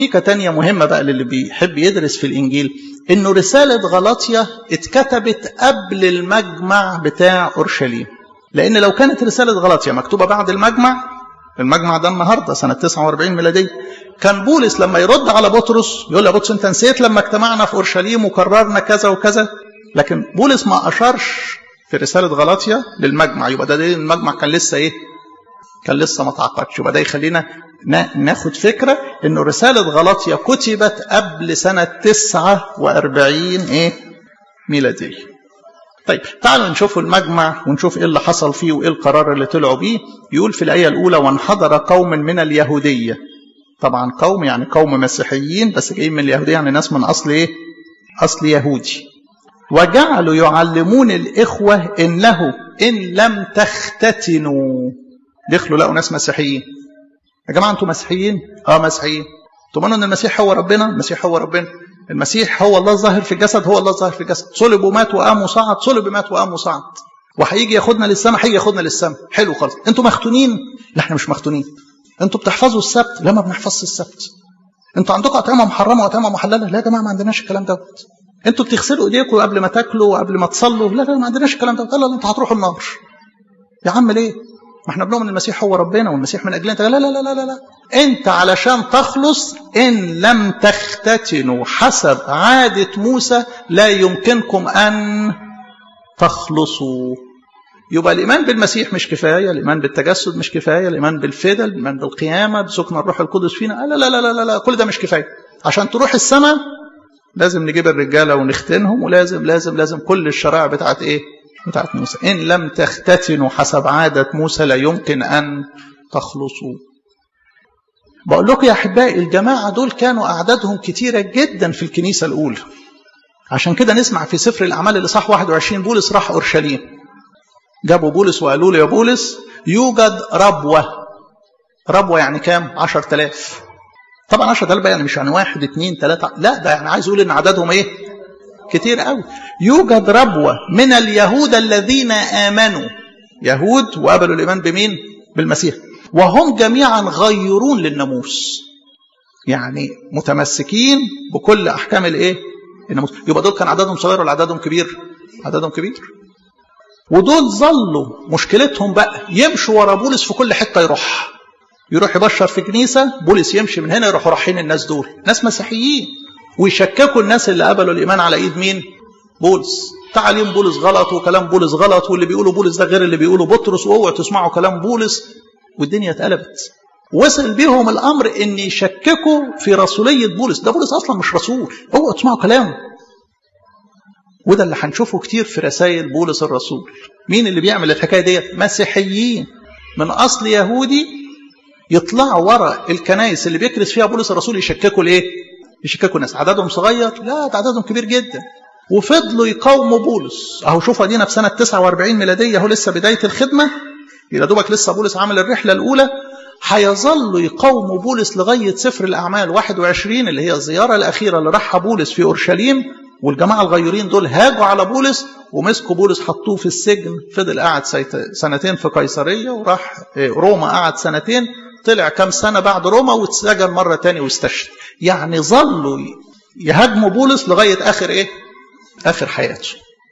حقيقة تانية مهمة بقى للي بيحب يدرس في الإنجيل إنه رسالة غلطية اتكتبت قبل المجمع بتاع أورشليم لأن لو كانت رسالة غلطية مكتوبة بعد المجمع المجمع ده النهاردة سنة 49 ميلادية كان بولس لما يرد على بطرس يقول له بطرس أنت نسيت لما اجتمعنا في أورشليم وقررنا كذا وكذا لكن بولس ما أشارش في رسالة غلطية للمجمع يبقى ده المجمع كان لسه إيه كان لسه ما تعقدش يبقى ده يخلينا ناخد فكرة انه رسالة غلطية كتبت قبل سنة 49 ايه ميلادية طيب تعالوا نشوف المجمع ونشوف ايه اللي حصل فيه وايه القرار اللي طلعوا بيه يقول في الآية الأولى وانحدر قوم من اليهودية طبعا قوم يعني قوم مسيحيين بس جايين من اليهودية يعني ناس من أصل ايه أصل يهودي وجعلوا يعلمون الإخوة إنه إن لم تختتنوا دخلوا لقوا ناس مسيحيين يا جماعه انتوا مسيحيين اه مسيحيين تؤمنوا ان المسيح هو ربنا المسيح هو ربنا المسيح هو الله الظاهر في الجسد هو الله الظاهر في الجسد صلب ومات وقام وصعد صلب ومات وقام وصعد وهيجي ياخدنا للسماء هيجي ياخدنا للسماء حلو خالص انتوا مختونين لا احنا مش مختونين انتوا بتحفظوا السبت لا ما بنحفظش السبت انتوا عندكم اطعمه محرمه واطعمه محلله لا يا جماعه ما عندناش الكلام دوت انتوا بتغسلوا ايديكم قبل ما تاكلوا وقبل ما تصلوا لا لا ما عندناش الكلام دوت لا لا انتوا هتروحوا النار يا عم ليه ما احنا بنؤمن المسيح هو ربنا والمسيح من اجلنا لا لا لا لا لا لا انت علشان تخلص ان لم تختتنوا حسب عادة موسى لا يمكنكم ان تخلصوا يبقى الايمان بالمسيح مش كفايه الايمان بالتجسد مش كفايه الايمان بالفدا الايمان بالقيامه بسكن الروح القدس فينا لا لا لا لا لا, لا. كل ده مش كفايه عشان تروح السماء لازم نجيب الرجاله ونختنهم ولازم لازم لازم كل الشرائع بتاعت ايه بتاعت موسى إن لم تختتنوا حسب عادة موسى لا يمكن أن تخلصوا بقول لكم يا أحبائي الجماعة دول كانوا أعدادهم كتيرة جدا في الكنيسة الأولى عشان كده نسمع في سفر الأعمال اللي صح 21 بولس راح أورشليم جابوا بولس وقالوا له يا بولس يوجد ربوة ربوة يعني كام 10000 طبعا 10000 يعني مش يعني واحد اثنين ثلاثة لا ده يعني عايز يقول إن عددهم إيه كتير قوي يوجد ربوة من اليهود الذين آمنوا يهود وقبلوا الإيمان بمين بالمسيح وهم جميعا غيرون للناموس يعني متمسكين بكل أحكام الإيه الناموس يبقى دول كان عددهم صغير ولا عددهم كبير عددهم كبير ودول ظلوا مشكلتهم بقى يمشوا ورا بولس في كل حتة يروح يروح يبشر في كنيسة بولس يمشي من هنا يروحوا رايحين الناس دول ناس مسيحيين ويشككوا الناس اللي قبلوا الإيمان على إيد مين بولس تعليم بولس غلط وكلام بولس غلط واللي بيقولوا بولس ده غير اللي بيقولوا بطرس واوعوا تسمعوا كلام بولس والدنيا اتقلبت وصل بيهم الامر ان يشككوا في رسوليه بولس ده بولس اصلا مش رسول اوعوا تسمعوا كلامه وده اللي هنشوفه كتير في رسائل بولس الرسول مين اللي بيعمل الحكايه ديت مسيحيين من اصل يهودي يطلعوا ورا الكنائس اللي بيكرس فيها بولس الرسول يشككوا الايه يشككوا الناس عددهم صغير لا ده عددهم كبير جدا وفضلوا يقاوموا بولس اهو شوف ادينا في سنه 49 ميلاديه اهو لسه بدايه الخدمه يا دوبك لسه بولس عمل الرحله الاولى هيظلوا يقاوموا بولس لغايه سفر الاعمال 21 اللي هي الزياره الاخيره اللي راحها بولس في اورشليم والجماعه الغيورين دول هاجوا على بولس ومسكوا بولس حطوه في السجن فضل قاعد سنتين في قيصريه وراح روما قعد سنتين طلع كام سنه بعد روما واتسجن مره تاني واستشهد يعني ظلوا يهاجموا بولس لغايه اخر ايه آخر حياته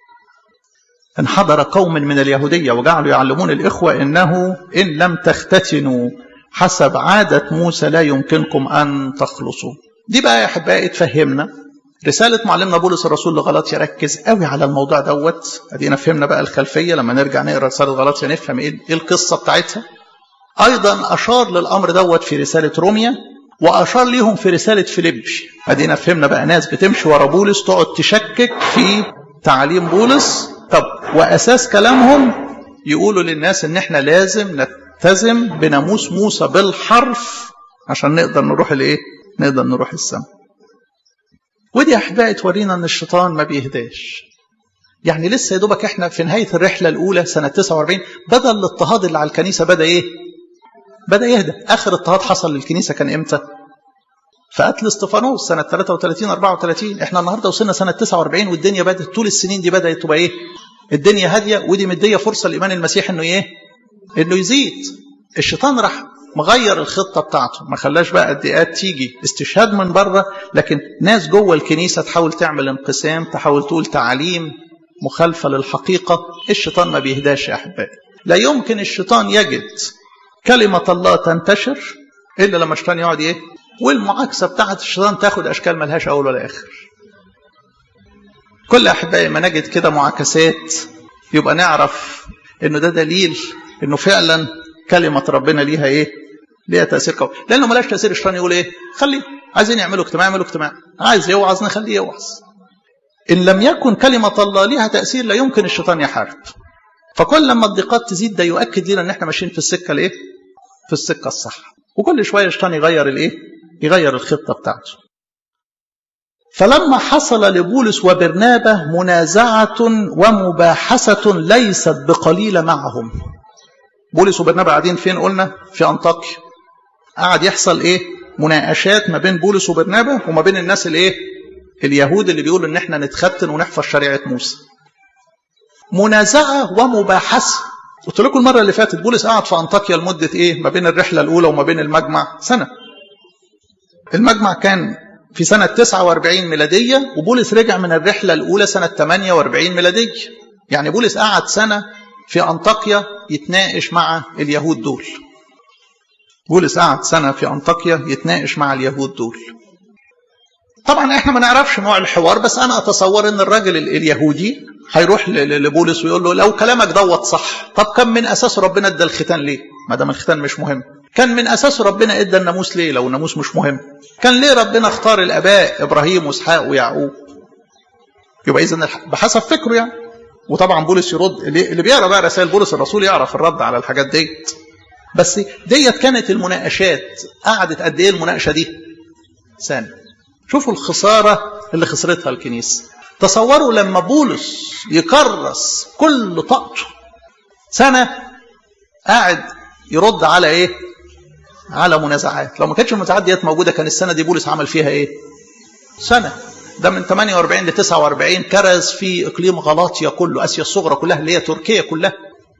انحدر قوم من اليهودية وجعلوا يعلمون الإخوة إنه إن لم تختتنوا حسب عادة موسى لا يمكنكم أن تخلصوا دي بقى يا أحبائي تفهمنا رسالة معلمنا بولس الرسول لغلطيا ركز قوي على الموضوع دوت ادينا فهمنا بقى الخلفية لما نرجع نقرا رسالة غلطيا نفهم ايه القصة بتاعتها أيضا أشار للأمر دوت في رسالة روميا وأشار ليهم في رسالة فيليبي أدينا فهمنا بقى ناس بتمشي ورا بولس تقعد تشكك في تعليم بولس طب وأساس كلامهم يقولوا للناس إن إحنا لازم نلتزم بناموس موسى بالحرف عشان نقدر نروح الإيه؟ نقدر نروح السماء. ودي أحبائي تورينا إن الشيطان ما بيهداش. يعني لسه يا دوبك إحنا في نهاية الرحلة الأولى سنة 49 بدأ الاضطهاد اللي على الكنيسة بدأ إيه؟ بدأ يهدى آخر اضطهاد حصل للكنيسة كان إمتى في قتل استفانوس سنة 33 34 احنا النهاردة وصلنا سنة 49 والدنيا بدأت طول السنين دي بدأت تبقى ايه الدنيا هادية ودي مدية فرصة لإيمان المسيح انه ايه انه يزيد الشيطان راح مغير الخطة بتاعته ما خلاش بقى الدقات تيجي استشهاد من بره لكن ناس جوه الكنيسة تحاول تعمل انقسام تحاول تقول تعاليم مخالفة للحقيقة الشيطان ما بيهداش يا أحبائي لا يمكن الشيطان يجد كلمة الله تنتشر إلا لما الشيطان يقعد إيه والمعاكسة بتاعت الشيطان تاخد أشكال ملهاش أول ولا آخر كل أحبائي ما نجد كده معاكسات يبقى نعرف إنه ده دليل إنه فعلا كلمة ربنا ليها إيه ليها تأثير قوي لأنه ملاش تأثير الشيطان يقول إيه خليه عايزين يعملوا اجتماع يعملوا اجتماع عايز يوعظ نخليه يوعظ إن لم يكن كلمة الله ليها تأثير لا يمكن الشيطان يحارب فكل لما الضيقات تزيد ده يؤكد لنا ان احنا ماشيين في السكه الايه؟ في السكه الصح. وكل شويه الشيطان يغير الايه؟ يغير الخطه بتاعته. فلما حصل لبولس وبرنابه منازعه ومباحثه ليست بقليله معهم. بولس وبرنابه قاعدين فين قلنا؟ في انطاكيا. قعد يحصل ايه؟ مناقشات ما بين بولس وبرنابه وما بين الناس الايه؟ اليهود اللي بيقولوا ان احنا نتختن ونحفظ شريعه موسى. منازعة ومباحثة قلت لكم المرة اللي فاتت بولس قعد في أنطاكيا لمدة إيه ما بين الرحلة الأولى وما بين المجمع سنة المجمع كان في سنة 49 ميلادية وبولس رجع من الرحلة الأولى سنة 48 ميلادية يعني بولس قعد سنة في أنطاكيا يتناقش مع اليهود دول بولس قعد سنة في أنطاكيا يتناقش مع اليهود دول طبعا احنا ما نعرفش نوع الحوار بس انا اتصور ان الراجل اليهودي هيروح لبولس ويقول له لو كلامك دوت صح طب كان من اساس ربنا ادى الختان ليه ما دام الختان مش مهم كان من اساس ربنا ادى الناموس ليه لو الناموس مش مهم كان ليه ربنا اختار الاباء ابراهيم واسحاق ويعقوب يبقى اذا بحسب فكره يعني وطبعا بولس يرد اللي بيقرا بقى رسائل بولس الرسول يعرف الرد على الحاجات ديت بس ديت كانت المناقشات قعدت قد ايه المناقشه دي سنه شوفوا الخساره اللي خسرتها الكنيسه تصوروا لما بولس يكرس كل طاقته سنة قاعد يرد على ايه على منازعات لو ما كانتش المنازعات ديت موجودة كان السنة دي بولس عمل فيها ايه سنة ده من 48 ل 49 كرز في اقليم غلاطيا كله اسيا الصغرى كلها اللي هي تركيا كلها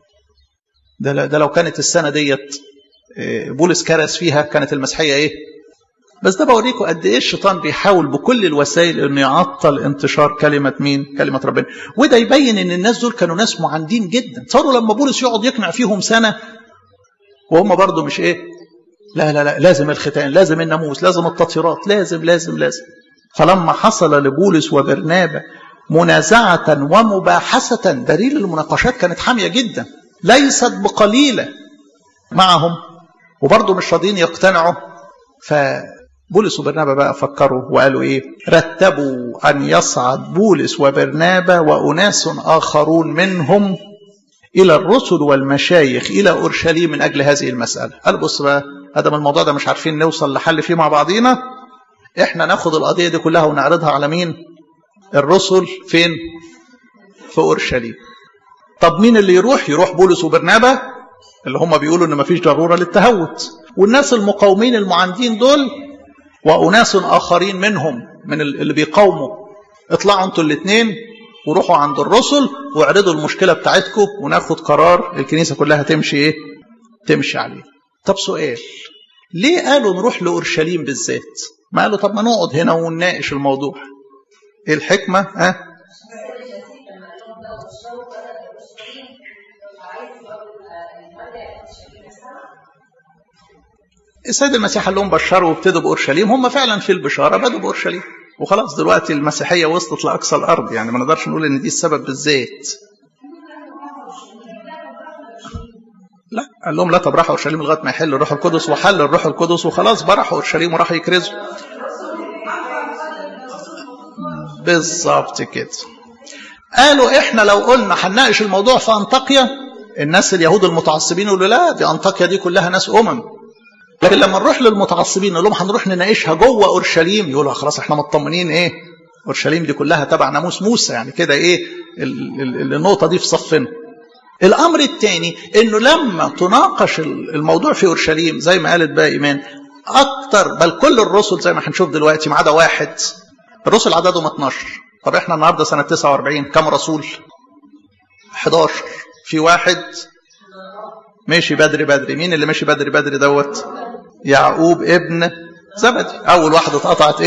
ده ده لو كانت السنة ديت بولس كرز فيها كانت المسيحية ايه بس ده بوريكم قد ايه الشيطان بيحاول بكل الوسائل انه يعطل انتشار كلمه مين؟ كلمه ربنا، وده يبين ان الناس دول كانوا ناس معاندين جدا، صاروا لما بولس يقعد يقنع فيهم سنه وهم برضه مش ايه؟ لا لا لا لازم الختان، لازم الناموس، لازم التطهيرات، لازم لازم لازم. فلما حصل لبولس وبرنابا منازعة ومباحثة دليل المناقشات كانت حامية جدا ليست بقليلة معهم وبرضه مش راضيين يقتنعوا ف بولس وبرنابا بقى فكروا وقالوا ايه رتبوا ان يصعد بولس وبرنابا واناس اخرون منهم الى الرسل والمشايخ الى اورشليم من اجل هذه المساله قال بص بقى ادم الموضوع ده مش عارفين نوصل لحل فيه مع بعضينا احنا ناخد القضيه دي كلها ونعرضها على مين الرسل فين في اورشليم طب مين اللي يروح يروح بولس وبرنابا اللي هم بيقولوا ان مفيش ضروره للتهوت والناس المقاومين المعاندين دول وأناس آخرين منهم من اللي بيقاوموا اطلعوا انتوا الاثنين وروحوا عند الرسل واعرضوا المشكلة بتاعتكم وناخد قرار الكنيسة كلها تمشي ايه تمشي عليه طب سؤال ليه قالوا نروح لأورشليم بالذات ما قالوا طب ما نقعد هنا ونناقش الموضوع ايه الحكمة ها أه؟ السيد المسيح قال لهم بشروا وابتدوا باورشليم هم فعلا في البشاره بدوا باورشليم وخلاص دلوقتي المسيحيه وصلت لاقصى الارض يعني ما نقدرش نقول ان دي السبب بالذات لا قال لهم لا تبرحوا اورشليم لغايه ما يحل الروح القدس وحل الروح القدس وخلاص برحوا اورشليم وراحوا يكرزوا بالظبط كده قالوا احنا لو قلنا هنناقش الموضوع في انطاكيا الناس اليهود المتعصبين يقولوا لا دي انطاكيا دي كلها ناس امم لكن لما نروح للمتعصبين نقول لهم هنروح نناقشها جوه اورشليم يقولوا خلاص احنا مطمنين ايه اورشليم دي كلها تبع ناموس موسى يعني كده ايه النقطه دي في صفنا الامر الثاني انه لما تناقش الموضوع في اورشليم زي ما قالت بقى ايمان اكتر بل كل الرسل زي ما هنشوف دلوقتي ما عدا واحد الرسل عددهم 12 طب احنا النهارده سنه 49 كم رسول 11 في واحد ماشي بدري بدري مين اللي ماشي بدري بدري دوت يعقوب ابن زبدي اول واحده اتقطعت